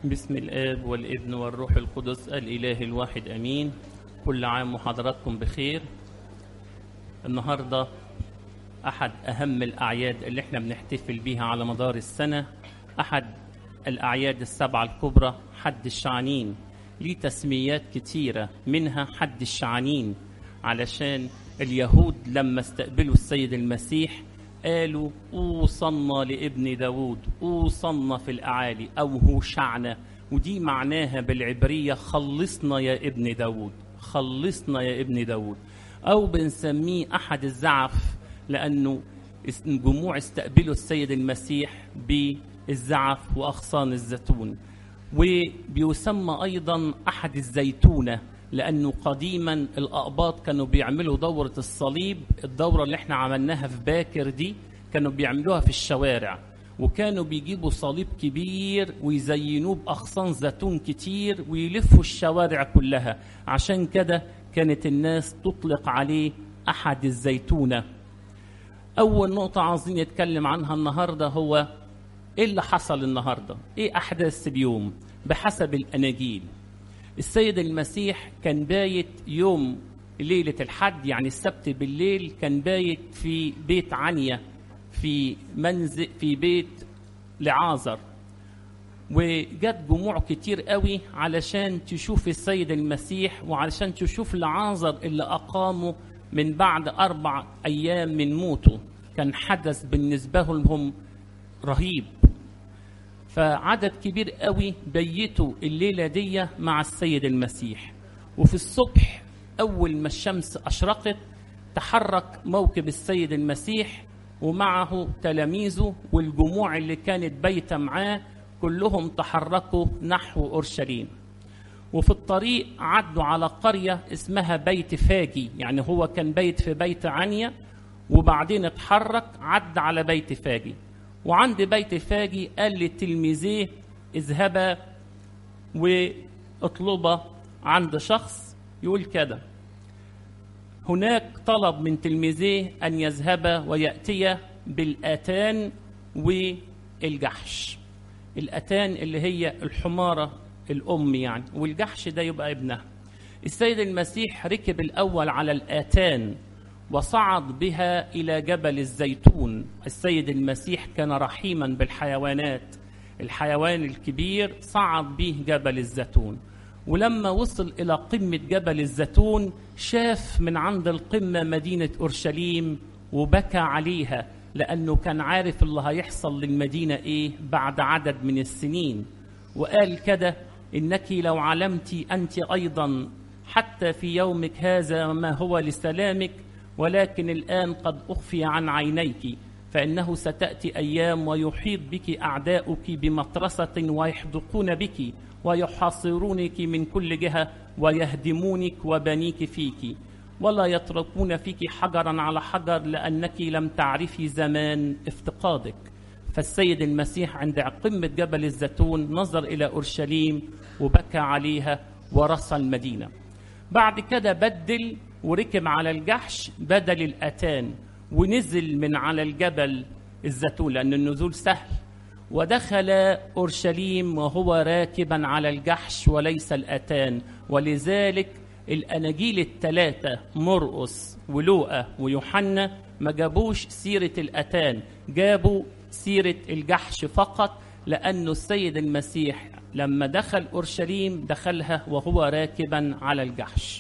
بسم الآب والابن والروح القدس الإله الواحد أمين كل عام وحضراتكم بخير النهاردة أحد أهم الأعياد اللي احنا بنحتفل بيها على مدار السنة أحد الأعياد السبعة الكبرى حد الشعانين ليه تسميات كتيرة منها حد الشعانين علشان اليهود لما استقبلوا السيد المسيح قالوا أوصلنا لابن داود أوصلنا في الأعالي أو هوشعنا ودي معناها بالعبرية خلصنا يا ابن داود خلصنا يا ابن داود أو بنسميه أحد الزعف لأنه الجموع استقبلوا السيد المسيح بالزعف وأغصان الزيتون وبيسمى أيضا أحد الزيتونة لأنه قديما الأقباط كانوا بيعملوا دورة الصليب الدورة اللي احنا عملناها في باكر دي كانوا بيعملوها في الشوارع وكانوا بيجيبوا صليب كبير ويزينوه بأغصان زيتون كتير ويلفوا الشوارع كلها عشان كده كانت الناس تطلق عليه أحد الزيتونة أول نقطة عاوزين نتكلم عنها النهاردة هو إيه اللي حصل النهاردة إيه أحداث اليوم بحسب الأناجيل السيد المسيح كان بايت يوم ليلة الحد يعني السبت بالليل كان بايت في بيت عنيا في منزل في بيت لعازر وجت جموع كتير قوي علشان تشوف السيد المسيح وعلشان تشوف لعازر اللي أقامه من بعد أربع أيام من موته كان حدث بالنسبة لهم رهيب فعدد كبير قوي بيتوا الليلة دي مع السيد المسيح وفي الصبح أول ما الشمس أشرقت تحرك موكب السيد المسيح ومعه تلاميذه والجموع اللي كانت بايتة معاه كلهم تحركوا نحو أورشليم وفي الطريق عدوا على قرية اسمها بيت فاجي يعني هو كان بيت في بيت عنيا وبعدين اتحرك عد على بيت فاجي وعند بيت فاجي قال لتلميذيه اذهبا واطلبا عند شخص يقول كده هناك طلب من تلميذيه أن يذهبا ويأتيا بالآتان والجحش الأتان اللي هي الحمارة الأم يعني والجحش ده يبقى ابنها السيد المسيح ركب الأول على الآتان وصعد بها إلى جبل الزيتون السيد المسيح كان رحيما بالحيوانات الحيوان الكبير صعد به جبل الزيتون ولما وصل إلى قمة جبل الزيتون شاف من عند القمة مدينة أورشليم وبكى عليها لأنه كان عارف اللي هيحصل للمدينة إيه بعد عدد من السنين وقال كده إنك لو علمت أنت أيضا حتى في يومك هذا ما هو لسلامك ولكن الآن قد أخفي عن عينيك فإنه ستأتي أيام ويحيط بك أعداؤك بمطرسة ويحدقون بك ويحاصرونك من كل جهة ويهدمونك وبنيك فيك ولا يتركون فيك حجرا على حجر لأنك لم تعرفي زمان افتقادك فالسيد المسيح عند قمة جبل الزيتون نظر إلى أورشليم وبكى عليها ورثى المدينة بعد كده بدل وركب على الجحش بدل الأتان ونزل من على الجبل الزيتون لأن النزول سهل ودخل أورشليم وهو راكبا على الجحش وليس الأتان ولذلك الأناجيل الثلاثة مرقس ولوقا ويوحنا ما جابوش سيرة الأتان جابوا سيرة الجحش فقط لأنه السيد المسيح لما دخل أورشليم دخلها وهو راكبا على الجحش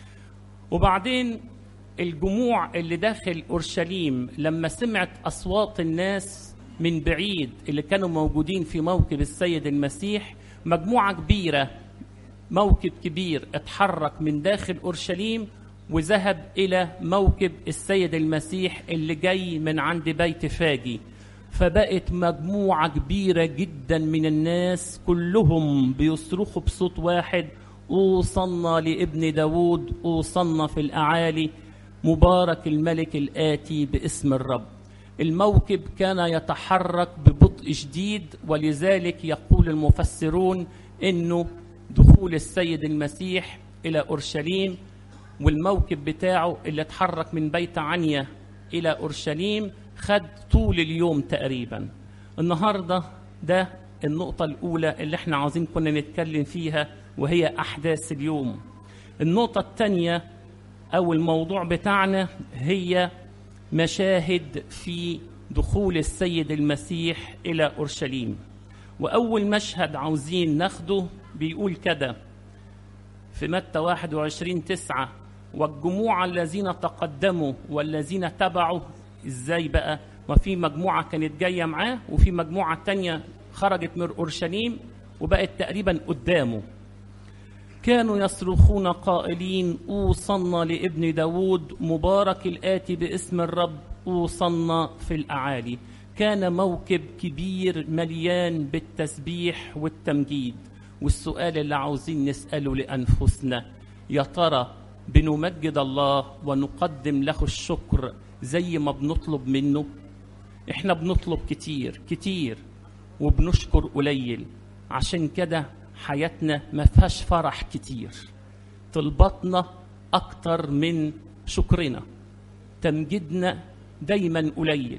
وبعدين الجموع اللي داخل اورشليم لما سمعت اصوات الناس من بعيد اللي كانوا موجودين في موكب السيد المسيح مجموعه كبيره موكب كبير اتحرك من داخل اورشليم وذهب الى موكب السيد المسيح اللي جاي من عند بيت فاجي فبقت مجموعه كبيره جدا من الناس كلهم بيصرخوا بصوت واحد اوصلنا لابن داود اوصلنا في الاعالي مبارك الملك الآتي باسم الرب الموكب كان يتحرك ببطء شديد ولذلك يقول المفسرون انه دخول السيد المسيح الى اورشليم والموكب بتاعه اللي اتحرك من بيت عنيا الى اورشليم خد طول اليوم تقريبا النهارده ده النقطة الأولى اللي احنا عاوزين كنا نتكلم فيها وهي أحداث اليوم النقطة الثانية أو الموضوع بتاعنا هي مشاهد في دخول السيد المسيح إلى أورشليم وأول مشهد عاوزين ناخده بيقول كده في متى 21 تسعة والجموع الذين تقدموا والذين تبعوا ازاي بقى وفي مجموعة كانت جاية معاه وفي مجموعة تانية خرجت من أورشليم وبقت تقريبا قدامه كانوا يصرخون قائلين أوصلنا لابن داود مبارك الآتي باسم الرب أوصلنا في الأعالي كان موكب كبير مليان بالتسبيح والتمجيد والسؤال اللي عاوزين نسأله لأنفسنا يا ترى بنمجد الله ونقدم له الشكر زي ما بنطلب منه احنا بنطلب كتير كتير وبنشكر قليل عشان كده حياتنا ما فيهاش فرح كتير طلباتنا اكتر من شكرنا تمجيدنا دايما قليل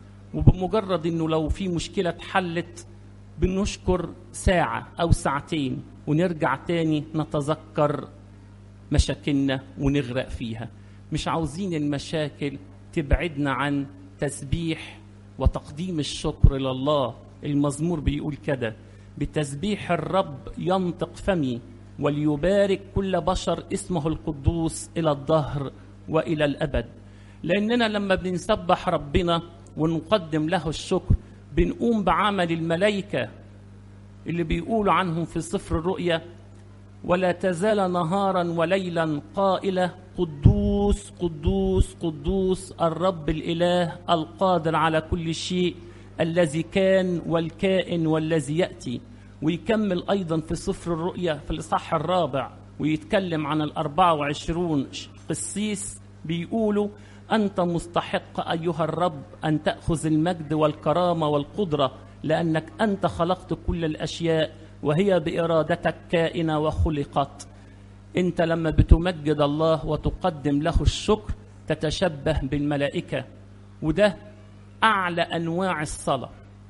وبمجرد انه لو في مشكله اتحلت بنشكر ساعه او ساعتين ونرجع تاني نتذكر مشاكلنا ونغرق فيها مش عاوزين المشاكل تبعدنا عن تسبيح وتقديم الشكر لله المزمور بيقول كده بتسبيح الرب ينطق فمي وليبارك كل بشر اسمه القدوس الى الدهر والى الابد لاننا لما بنسبح ربنا ونقدم له الشكر بنقوم بعمل الملائكه اللي بيقولوا عنهم في سفر الرؤيا ولا تزال نهارا وليلا قائله قدوس قدوس قدوس الرب الاله القادر على كل شيء الذي كان والكائن والذي ياتي ويكمل ايضا في سفر الرؤيا في الاصحاح الرابع ويتكلم عن الأربعة وعشرون قسيس بيقولوا أنت مستحق أيها الرب أن تأخذ المجد والكرامة والقدرة لأنك أنت خلقت كل الأشياء وهي بإرادتك كائنة وخلقت أنت لما بتمجد الله وتقدم له الشكر تتشبه بالملائكة وده أعلى أنواع الصلاة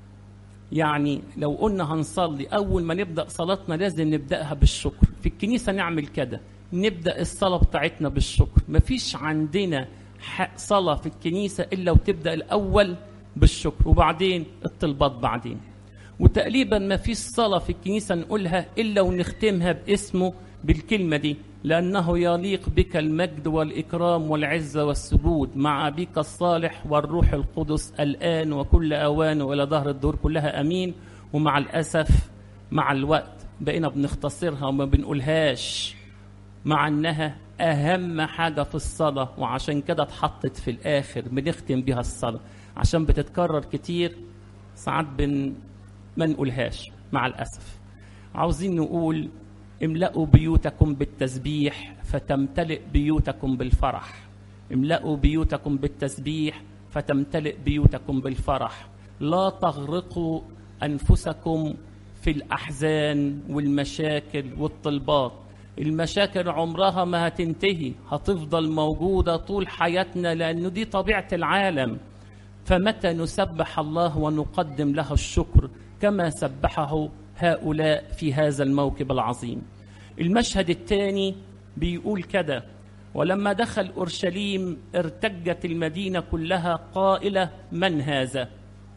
يعني لو قلنا هنصلي أول ما نبدأ صلاتنا لازم نبدأها بالشكر في الكنيسة نعمل كده نبدأ الصلاة بتاعتنا بالشكر مفيش عندنا صلاة في الكنيسة إلا وتبدأ الأول بالشكر وبعدين الطلبات بعدين وتقريبا ما فيش صلاة في الكنيسة نقولها إلا ونختمها باسمه بالكلمة دي لأنه يليق بك المجد والإكرام والعزة والسجود مع أبيك الصالح والروح القدس الآن وكل أوان وإلى ظهر الدور كلها أمين ومع الأسف مع الوقت بقينا بنختصرها وما بنقولهاش مع أنها أهم حاجة في الصلاة وعشان كده اتحطت في الآخر بنختم بها الصلاة عشان بتتكرر كتير ساعات بن ما نقولهاش مع الأسف عاوزين نقول املأوا بيوتكم بالتسبيح فتمتلئ بيوتكم بالفرح املأوا بيوتكم بالتسبيح فتمتلئ بيوتكم بالفرح لا تغرقوا أنفسكم في الأحزان والمشاكل والطلبات المشاكل عمرها ما هتنتهي هتفضل موجودة طول حياتنا لأنه دي طبيعة العالم فمتى نسبح الله ونقدم له الشكر كما سبحه هؤلاء في هذا الموكب العظيم المشهد الثاني بيقول كده ولما دخل اورشليم ارتجت المدينه كلها قائله من هذا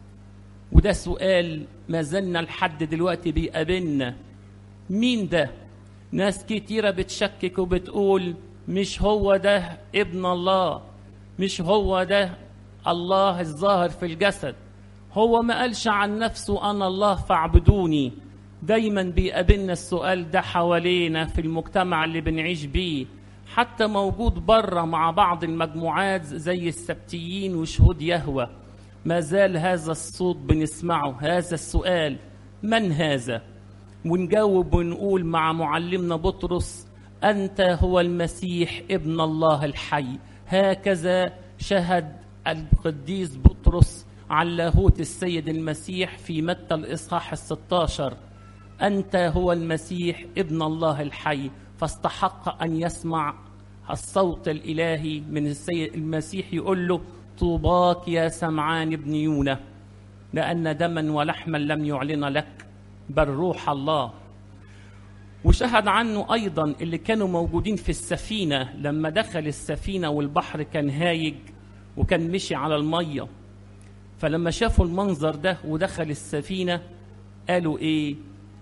وده سؤال ما زلنا لحد دلوقتي بيقابلنا مين ده ناس كتيرة بتشكك وبتقول مش هو ده ابن الله مش هو ده الله الظاهر في الجسد هو ما قالش عن نفسه أنا الله فاعبدوني دايما بيقابلنا السؤال ده حوالينا في المجتمع اللي بنعيش بيه حتى موجود بره مع بعض المجموعات زي السبتيين وشهود يهوى ما زال هذا الصوت بنسمعه هذا السؤال من هذا ونجاوب ونقول مع معلمنا بطرس أنت هو المسيح ابن الله الحي هكذا شهد القديس بطرس عن لاهوت السيد المسيح في متى الإصحاح الستاشر أنت هو المسيح ابن الله الحي فاستحق أن يسمع الصوت الإلهي من السيد المسيح يقول له طوباك يا سمعان ابن يونا لأن دما ولحما لم يعلن لك بل روح الله وشهد عنه أيضا اللي كانوا موجودين في السفينة لما دخل السفينة والبحر كان هايج وكان مشي على المية فلما شافوا المنظر ده ودخل السفينة قالوا إيه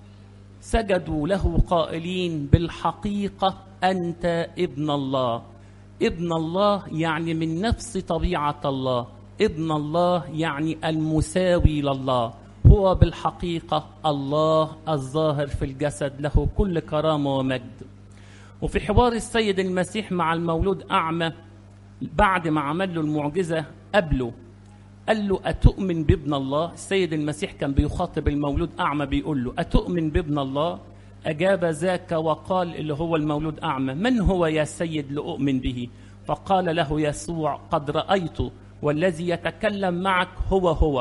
سجدوا له قائلين بالحقيقة أنت ابن الله ابن الله يعني من نفس طبيعة الله ابن الله يعني المساوي لله هو بالحقيقة الله الظاهر في الجسد له كل كرامة ومجد وفي حوار السيد المسيح مع المولود أعمى بعد ما عمل له المعجزة قبله قال له أتؤمن بابن الله السيد المسيح كان بيخاطب المولود أعمى بيقول له أتؤمن بابن الله أجاب ذاك وقال اللي هو المولود أعمى من هو يا سيد لأؤمن به فقال له يسوع قد رأيته والذي يتكلم معك هو هو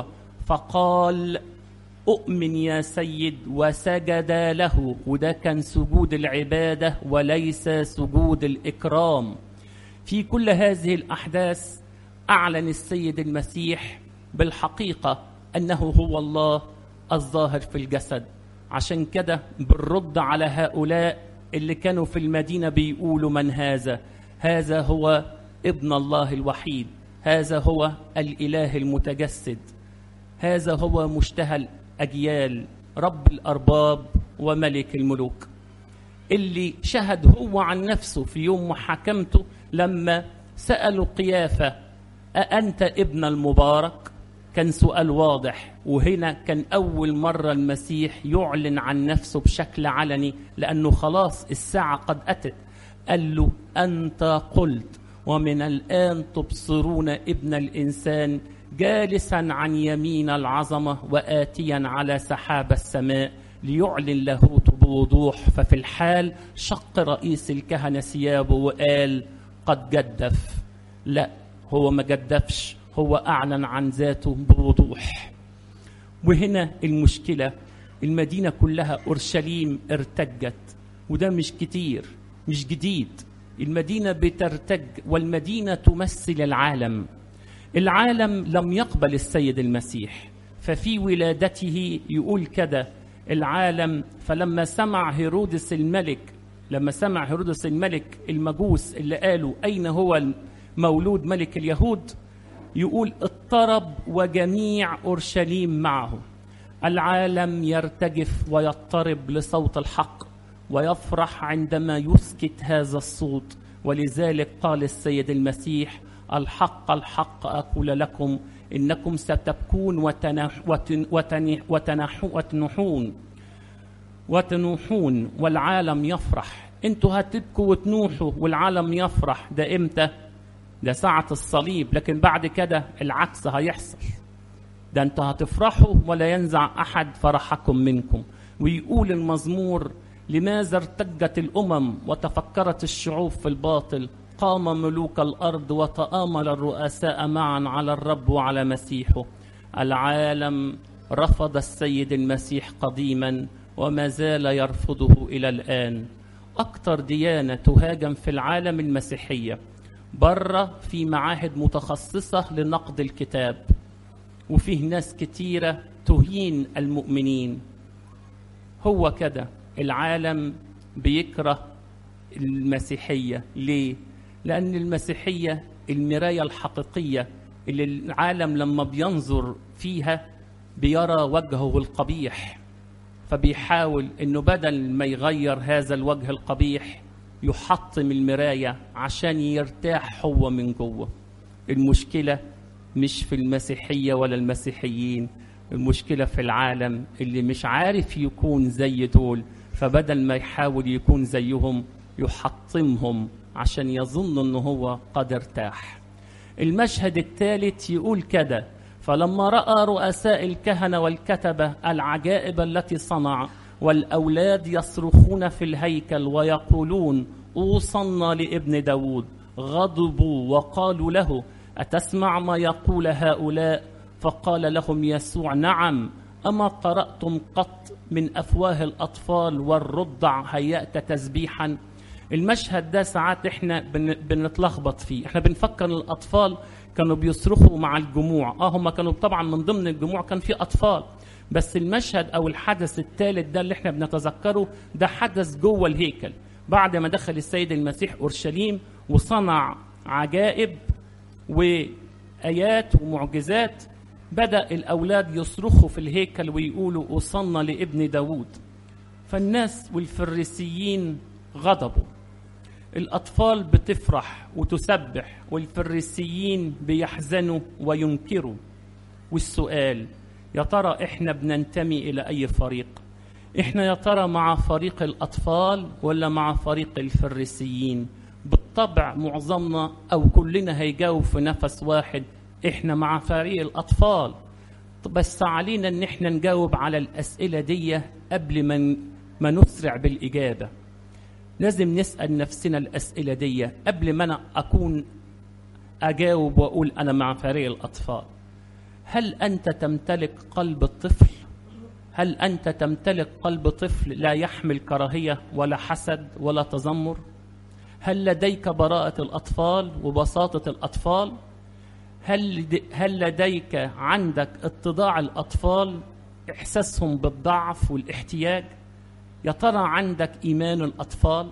فقال أؤمن يا سيد وسجد له وده كان سجود العبادة وليس سجود الإكرام في كل هذه الأحداث أعلن السيد المسيح بالحقيقة أنه هو الله الظاهر في الجسد عشان كده بالرد على هؤلاء اللي كانوا في المدينة بيقولوا من هذا هذا هو ابن الله الوحيد هذا هو الإله المتجسد هذا هو مشتهى الأجيال رب الأرباب وملك الملوك اللي شهد هو عن نفسه في يوم محاكمته لما سألوا قيافة أأنت ابن المبارك كان سؤال واضح وهنا كان أول مرة المسيح يعلن عن نفسه بشكل علني لأنه خلاص الساعة قد أتت قال له أنت قلت ومن الآن تبصرون ابن الإنسان جالسا عن يمين العظمة وآتيا على سحاب السماء ليعلن لاهوت بوضوح ففي الحال شق رئيس الكهنة ثيابه وقال قد جدف لا هو ما جدفش هو أعلن عن ذاته بوضوح وهنا المشكلة المدينة كلها أورشليم ارتجت وده مش كتير مش جديد المدينة بترتج والمدينة تمثل العالم العالم لم يقبل السيد المسيح ففي ولادته يقول كده العالم فلما سمع هيرودس الملك لما سمع هيرودس الملك المجوس اللي قالوا أين هو مولود ملك اليهود يقول اضطرب وجميع أورشليم معه العالم يرتجف ويضطرب لصوت الحق ويفرح عندما يسكت هذا الصوت ولذلك قال السيد المسيح الحق الحق أقول لكم إنكم ستبكون وتنح وتن وتنح وتنح وتنحون وتنوحون والعالم يفرح انتوا هتبكوا وتنوحوا والعالم يفرح ده امتى ده ساعة الصليب لكن بعد كده العكس هيحصل ده انتوا هتفرحوا ولا ينزع أحد فرحكم منكم ويقول المزمور لماذا ارتجت الأمم وتفكرت الشعوب في الباطل قام ملوك الأرض وتآمل الرؤساء معا على الرب وعلى مسيحه العالم رفض السيد المسيح قديما وما زال يرفضه إلى الآن أكثر ديانة تهاجم في العالم المسيحية بره في معاهد متخصصة لنقد الكتاب وفيه ناس كتيرة تهين المؤمنين هو كده العالم بيكره المسيحية ليه؟ لأن المسيحية المراية الحقيقية اللي العالم لما بينظر فيها بيرى وجهه القبيح فبيحاول انه بدل ما يغير هذا الوجه القبيح يحطم المراية عشان يرتاح هو من جوه المشكلة مش في المسيحية ولا المسيحيين المشكلة في العالم اللي مش عارف يكون زي دول فبدل ما يحاول يكون زيهم يحطمهم عشان يظن انه هو قد ارتاح المشهد الثالث يقول كده فلما راى رؤساء الكهنه والكتبه العجائب التي صنع والاولاد يصرخون في الهيكل ويقولون اوصلنا لابن داود غضبوا وقالوا له اتسمع ما يقول هؤلاء فقال لهم يسوع نعم اما قراتم قط من افواه الاطفال والرضع هيات تسبيحا المشهد ده ساعات احنا بن بنتلخبط فيه احنا بنفكر الاطفال كانوا بيصرخوا مع الجموع اه هم كانوا طبعا من ضمن الجموع كان في اطفال بس المشهد او الحدث الثالث ده اللي احنا بنتذكره ده حدث جوه الهيكل بعد ما دخل السيد المسيح اورشليم وصنع عجائب وايات ومعجزات بدا الاولاد يصرخوا في الهيكل ويقولوا وصلنا لابن داوود فالناس والفريسيين غضبوا الاطفال بتفرح وتسبح والفريسيين بيحزنوا وينكروا والسؤال يا ترى احنا بننتمي الى اي فريق احنا يا ترى مع فريق الاطفال ولا مع فريق الفريسيين بالطبع معظمنا او كلنا هيجاوب في نفس واحد احنا مع فريق الاطفال بس علينا ان احنا نجاوب على الاسئله دي قبل ما ما نسرع بالاجابه لازم نسال نفسنا الاسئله دي قبل ما انا اكون اجاوب واقول انا مع فريق الاطفال هل انت تمتلك قلب الطفل هل انت تمتلك قلب طفل لا يحمل كراهيه ولا حسد ولا تذمر هل لديك براءه الاطفال وبساطه الاطفال هل هل لديك عندك اتضاع الاطفال احساسهم بالضعف والاحتياج يا ترى عندك ايمان الاطفال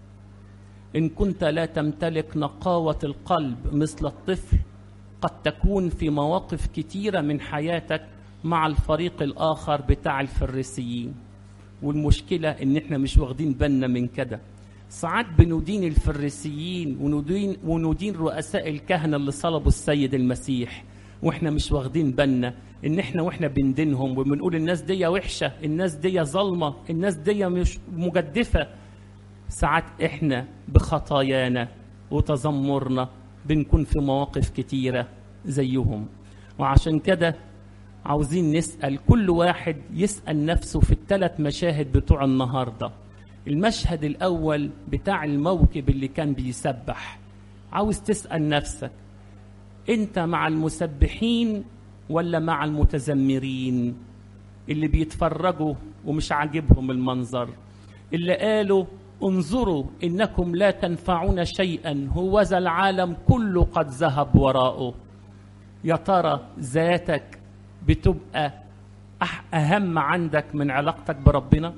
ان كنت لا تمتلك نقاوه القلب مثل الطفل قد تكون في مواقف كتيره من حياتك مع الفريق الاخر بتاع الفريسيين والمشكله ان احنا مش واخدين بالنا من كده ساعات بندين الفريسيين وندين وندين رؤساء الكهنه اللي صلبوا السيد المسيح واحنا مش واخدين بالنا ان احنا واحنا بندينهم وبنقول الناس دي وحشه الناس دي ظالمه الناس دي مش مجدفه ساعات احنا بخطايانا وتذمرنا بنكون في مواقف كتيره زيهم وعشان كده عاوزين نسال كل واحد يسال نفسه في الثلاث مشاهد بتوع النهارده المشهد الاول بتاع الموكب اللي كان بيسبح عاوز تسال نفسك انت مع المسبحين ولا مع المتذمرين اللي بيتفرجوا ومش عاجبهم المنظر اللي قالوا انظروا انكم لا تنفعون شيئا هوذا العالم كله قد ذهب وراءه يا ترى ذاتك بتبقى اهم عندك من علاقتك بربنا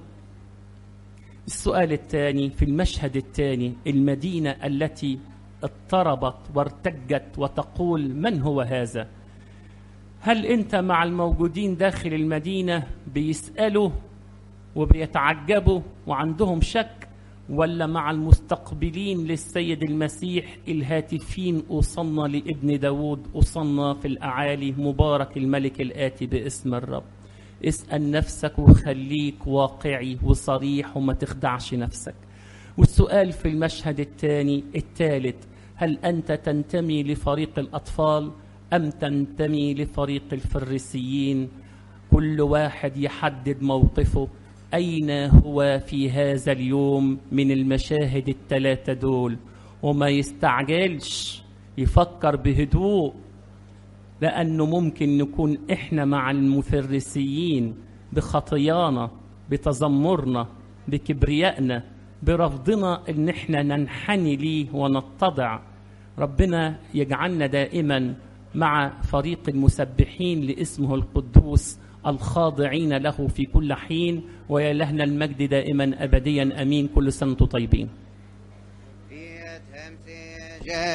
السؤال الثاني في المشهد الثاني المدينه التي اضطربت وارتجت وتقول من هو هذا هل انت مع الموجودين داخل المدينه بيسالوا وبيتعجبوا وعندهم شك ولا مع المستقبلين للسيد المسيح الهاتفين أوصلنا لابن داود أوصلنا في الأعالي مبارك الملك الآتي باسم الرب اسأل نفسك وخليك واقعي وصريح وما تخدعش نفسك والسؤال في المشهد الثاني الثالث هل أنت تنتمي لفريق الأطفال أم تنتمي لفريق الفريسيين كل واحد يحدد موقفه أين هو في هذا اليوم من المشاهد الثلاثة دول وما يستعجلش يفكر بهدوء لأنه ممكن نكون إحنا مع المفرسيين بخطيانا بتذمرنا بكبريائنا برفضنا إن إحنا ننحني ليه ونتضع ربنا يجعلنا دائما مع فريق المسبحين لاسمه القدوس الخاضعين له في كل حين ويا لهنا المجد دائما ابديا امين كل سنه طيبين